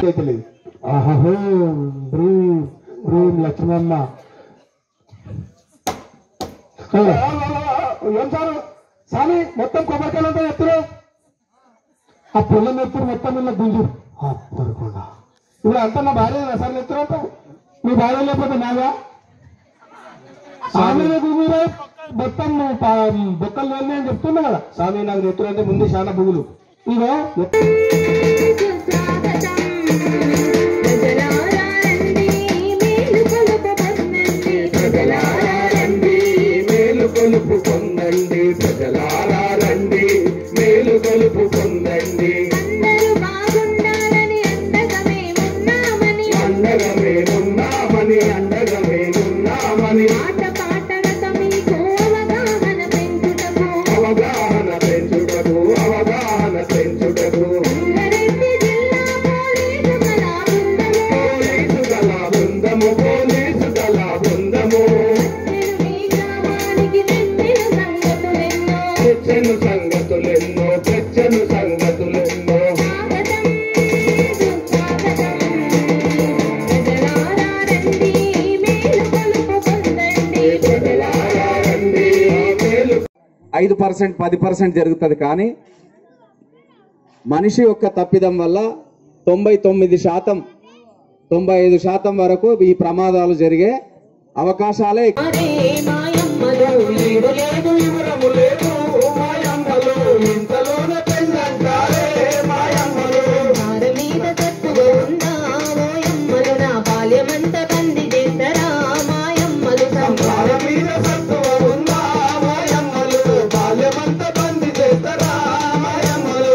అవుతలేదు ఆహో broom broom Lakshmamma ఏం సార్ స్వామి మొత్తం కొబ్బరికాయలంతా ఎత్తురు ఆ పొలం ఎత్తురు మొత్తం ఇలా గుంజు అప్పకుండా ఇప్పుడు అంతా నా భార్య సార్ ఎత్తురు మీ భార్య లేకపోతే నాగా స్వామి గుంజురా మొత్తం ప- బొక్కలు వెళ్ళి అని చెప్తున్నా కదా స్వామి నాకు ఎత్తురు అంటే ముందు చాలా బుగులు ఇగో మేలు కొలుపు పొందండి ప్రజలారా రండి మేలు కొలుపు పొందండి అండగా మేమున్నామని అండగా మేమున్నామని అవగాహన పెంచుటకు అవగాహన పెంచుటకు పోలీసు గల బృందము పోలీసు గల బృందము తెచ్చను సంగతులెన్నో తెచ్చను సంగతులెన్నో ప్రజలారా రండి మేలు ఐదు పర్సెంట్ పది పర్సెంట్ జరుగుతుంది కానీ మనిషి యొక్క తప్పిదం వల్ల తొంభై తొమ్మిది శాతం తొంభై ఐదు శాతం వరకు ఈ ప్రమాదాలు జరిగే అవకాశాలే వివరము లేదు మాయమ్మలు ఇంతలోనే పెళ్ళంటారే మాయమ్మలు వాళ్ళ మీద సత్తువ ఉందా మాయమ్మలు బాల్యమంతా బంది చేస్తారా మాయమ్మలు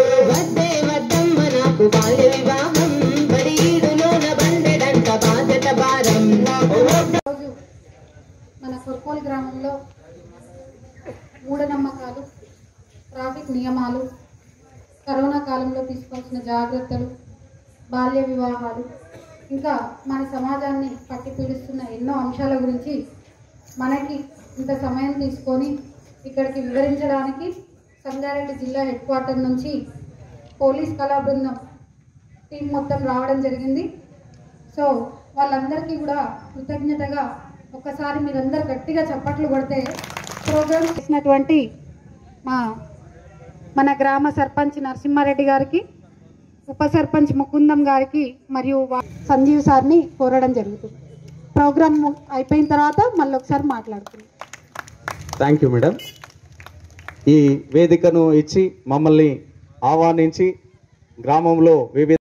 బాల్య వివాహం బరీడులోన బండెడంట బాధ్యత భారం రోజు మన కొర్కోల్ గ్రామంలో మూఢనమ్మకాలు ట్రాఫిక్ నియమాలు కరోనా కాలంలో తీసుకోవాల్సిన జాగ్రత్తలు బాల్య వివాహాలు ఇంకా మన సమాజాన్ని పట్టి పీడిస్తున్న ఎన్నో అంశాల గురించి మనకి ఇంత సమయం తీసుకొని ఇక్కడికి వివరించడానికి సంగారెడ్డి జిల్లా హెడ్ క్వార్టర్ నుంచి పోలీస్ కళా బృందం టీం మొత్తం రావడం జరిగింది సో వాళ్ళందరికీ కూడా కృతజ్ఞతగా ఒకసారి మీరందరూ గట్టిగా చప్పట్లు కొడితే ప్రోగ్రామ్ చేసినటువంటి మా మన గ్రామ సర్పంచ్ నరసింహారెడ్డి గారికి ఉప సర్పంచ్ ముకుందం గారికి మరియు వా- సంజీవ్ సార్ని కోరడం జరుగుతుంది ప్రోగ్రామ్ అయిపోయిన తర్వాత మళ్ళీ ఒకసారి మాట్లాడుకుందాం థ్యాంక్ యూ మేడం ఈ వేదికను ఇచ్చి మమ్మల్ని ఆహ్వానించి గ్రామంలో వివిధ